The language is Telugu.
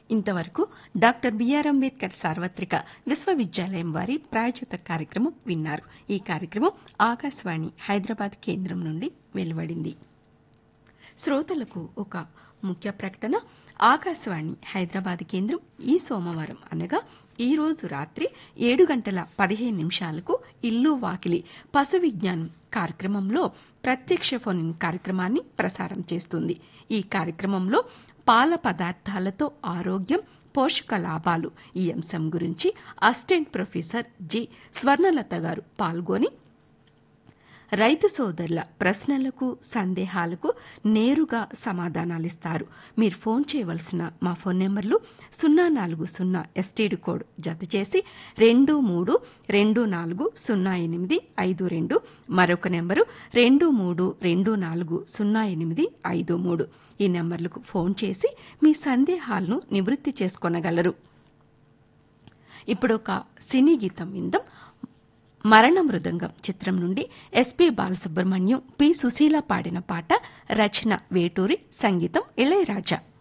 ఇంతవరకు డాక్టర్ బిఆర్ అంబేద్కర్ సార్వత్రిక విశ్వవిద్యాలయం వారి ప్రాయోజిత కార్యక్రమం విన్నారు ఈ కార్యక్రమం ఆకాశవాణి హైదరాబాద్ కేంద్రం నుండి వెలువడింది శ్రోతలకు ఒక ముఖ్య ప్రకటన ఆకాశవాణి హైదరాబాద్ కేంద్రం ఈ సోమవారం అనగా ఈ రోజు రాత్రి ఏడు గంటల పదిహేను నిమిషాలకు ఇల్లు వాకిలి పశు విజ్ఞానం కార్యక్రమంలో ప్రత్యక్ష ఫోన్ ఇన్ కార్యక్రమాన్ని ప్రసారం చేస్తుంది ఈ కార్యక్రమంలో పాల పదార్థాలతో ఆరోగ్యం పోషక లాభాలు ఈ అంశం గురించి అసిస్టెంట్ ప్రొఫెసర్ జి స్వర్ణలత గారు పాల్గొని రైతు సోదరుల ప్రశ్నలకు సందేహాలకు నేరుగా సమాధానాలిస్తారు మీరు ఫోన్ చేయవలసిన మా ఫోన్ నెంబర్లు సున్నా నాలుగు సున్నా ఎస్టీడీ కోడ్ జత చేసి రెండు మూడు రెండు నాలుగు సున్నా ఎనిమిది ఐదు రెండు మరొక నెంబరు రెండు మూడు రెండు నాలుగు సున్నా ఎనిమిది ఐదు మూడు ఈ నెంబర్లకు ఫోన్ చేసి మీ సందేహాలను నివృత్తి చేసుకొనగలరు ఇప్పుడు ఒక సినీ గీతం విందాం మరణ మృదంగం చిత్రం నుండి ఎస్పి బాలసుబ్రహ్మణ్యం పి సుశీల పాడిన పాట రచన వేటూరి సంగీతం ఇళయరాజా